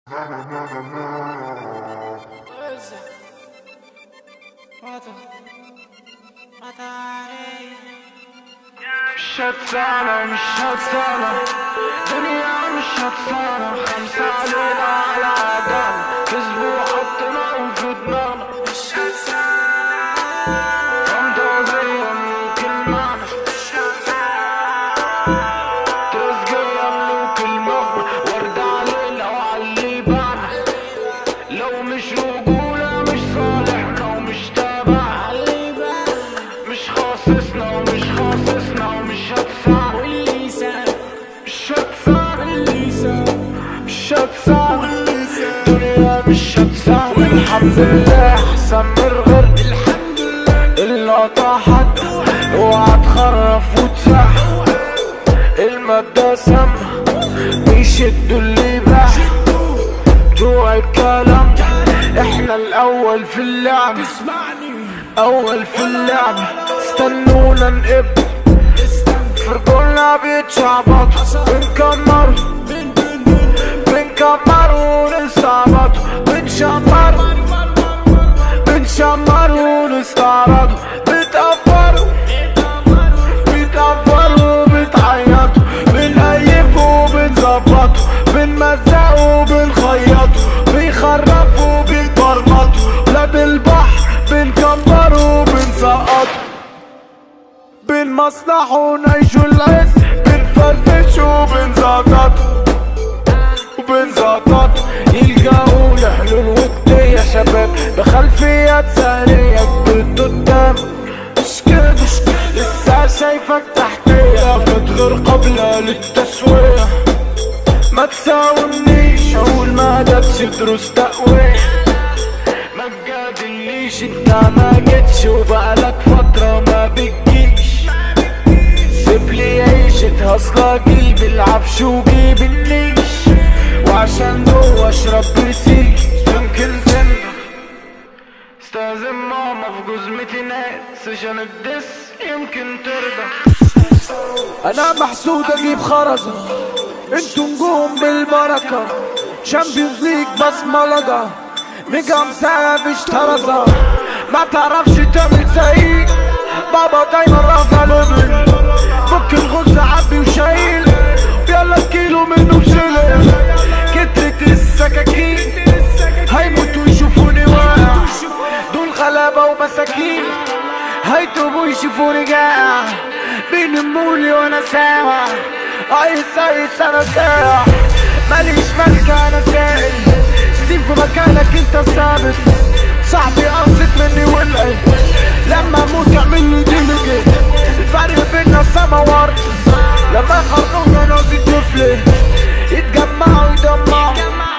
مش هتسانا مش هتسانا دنيا مش هتسانا خمسة علينا على عدانا كسبوا حطنا في دماغنا مش هتسانا فانتازيا ملوك المعنى مش هتسانا ترزقيا ملوك المغنى ورد علينا وعلي بانا لو مش رجولة مش صالحنا ومش تابعنا مش خاصصنا ومش خاصصنا ومش هتساعد مش هتساعد مش هتساعد الدنيا مش هتساعد الحمد لله احسن من غير الحمد لله اللي طاحت اوعى تخرف وتساح المادة سامة بيشدوا اللي باح بتوع الكلام احنا الاول في اللعبة اول في اللعبة استنونا نقب فرقولنا بيتشعبطوا بنكمروا بنكمروا ونستعبطوا بنشمروا بنشمروا ونستعرضوا بتقفروا بتقفروا بتعيطوا بنقيفوا بنظبطوا بنمزقوا بنخيطوا بيخرفوا بيتبرمطوا ولاد البحر بنكبروا بنسقطوا بنمصلحوا ونعيشوا العز بنفرفشوا وبنزقطوا وبنزقطوا يلقاوا الحلول ودي يا شباب بخلفيات سهرية كبرت قدام مش كده مش كده لسه شايفك تحتية فتغير قبل للتسوية ما تساومنيش اقول ما جاتش دروس تقوية ما تجادلنيش انت ما جيتش وبقالك فترة ما بتجيش سيبلي عيشة هصلة جيب العفش وجيب النيش وعشان جوه اشرب برسيل يمكن سنة استاذن ماما في جزمتي ناس عشان الدس يمكن ترضى انا محسود اجيب خرزة انتوا نجوم بالبركة شامبيونز ليج بصملجة نجم سافش طرزة ما تعرفش تعمل زي بابا دايما رافع لبن فك الغص عبي وشايل يلا كيلو منه وشيل كترة السكاكين هيموتوا يشوفوني واقع دول غلابة ومساكين هيتوبوا يشوفوني جائع بينمولي وانا سامع عايز عايز انا ساعة ماليش ملكة انا سائل ستيف بمكانك انت ثابت صاحبي قصد مني ولعي لما اموت اعمل لي ديليجيت الفرق بينا سما وارض لما قرنونا ناضي طفل يتجمعوا يدمعوا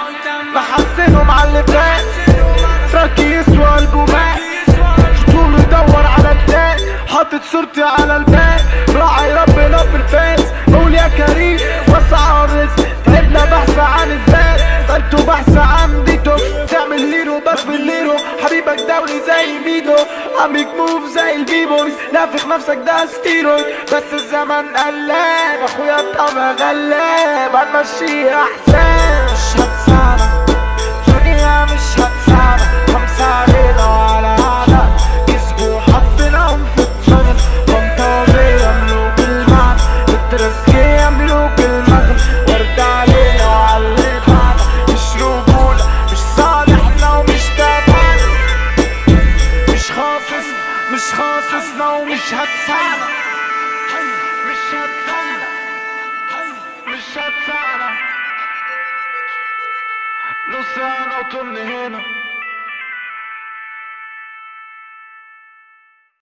بحسنهم على اللي فات تراكي يسوى البومات طول يدور على التاج حاطط صورتي على الباب راعي ربنا في الفاس قول يا كريم وسع الرزق تعبنا بحث عن الذات انتوا بحث عن ديتوكس تعمل ليرو بس بالليرو حبيبك دولي زي ميدو عميك موف زي البيبويز نافخ نفسك ده ستيرويد بس الزمن قلاب اخويا الطبع غلاب هنمشيه احسن مش هتساعدك دنيا مش هتساعدك خمسة علينا وعلى عدد كسبوا حطيناهم في الجنن فانتازية ملوك المعنى الترسكية ملوك المغنى ورد علينا وعلي بعنا مش رجولة مش صالحنا ومش تابعنا مش خاصص مش خاصصنا ومش هتساعدنا مش هتساعدنا مش هتساعدنا نص انا وطن هنا